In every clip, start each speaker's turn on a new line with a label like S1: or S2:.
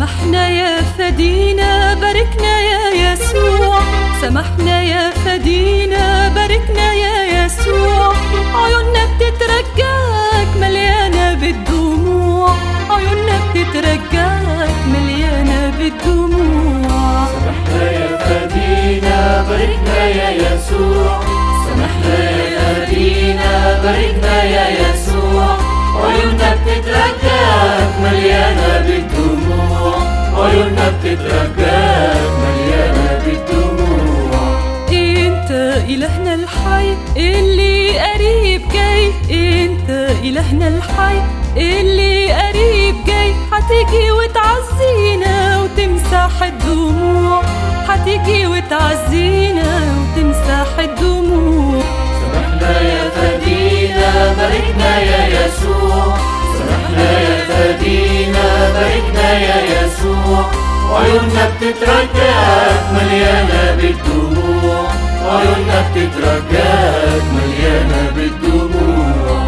S1: سمحنا يا فدينا باركنا يا يسوع سمحنا يا فدينا باركنا يا يسوع عيوننا بتترجاك مليانة بالدموع عيوننا بتترجاك مليانة بالدموع
S2: سمحنا يا فدينا باركنا يا يسوع سمحنا يا فدينا باركنا يا يسوع عيوننا بتترجاك مليانة بالدموع عيوننا بتترجاك مليانة بالدموع
S1: انت الهنا الحي اللي قريب جاي انت الهنا الحي اللي قريب جاي هتيجي وتعزينا وتمسح الدموع هتيجي وتعزينا وتمسح الدموع
S2: سمحنا يا فدينا باركنا يا يسوع سمحنا يا فدينا باركنا يا يسوع عيوننا بتترجاك مليانة بالدموع عيوننا بتترجاك مليانة بالدموع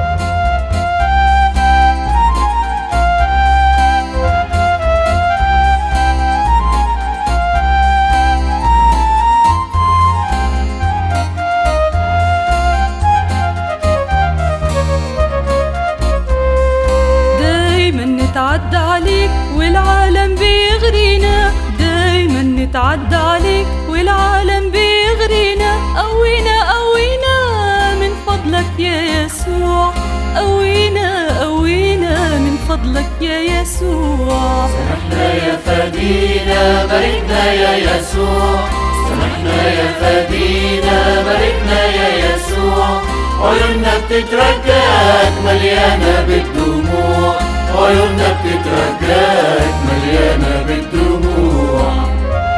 S1: دايما نتعدى عليك والعالم بيغرينا دايما نتعدى عليك والعالم بيغرينا قوينا قوينا من فضلك يا يسوع قوينا قوينا من فضلك يا يسوع
S2: سمحنا يا فدينا باركنا يا يسوع سمحنا يا فدينا باركنا يا يسوع عيوننا بتترجاك مليانة بالدموع عيوننا بتترجاك مليانة بالدموع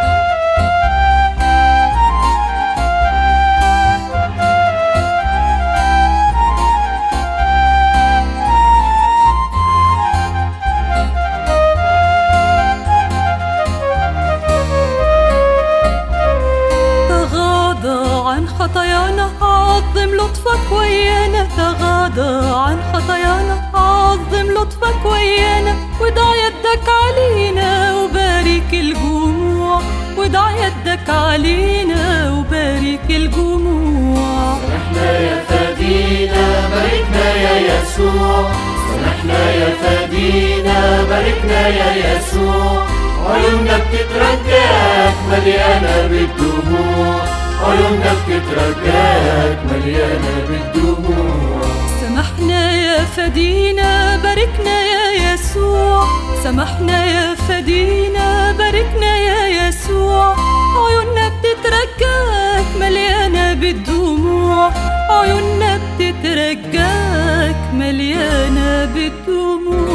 S1: تغاضى عن خطايانا عظم لطفك ويانا تغاضى عن خطايانا عظم لطفك ويانا وضع يدك علينا وبارك الجموع وضع يدك علينا وبارك الجموع
S2: سمحنا يا فدينا باركنا يا يسوع سمحنا يا فدينا باركنا يا يسوع عيوننا بتترجاك مليانة بالدموع عيوننا بتترجاك مليانة بالدموع
S1: سمحنا يا فدينا باركنا يا يسوع سمحنا يا فدينا باركنا يا يسوع عيوننا بتترجاك مليانة بالدموع عيوننا بتترجاك مليانة بالدموع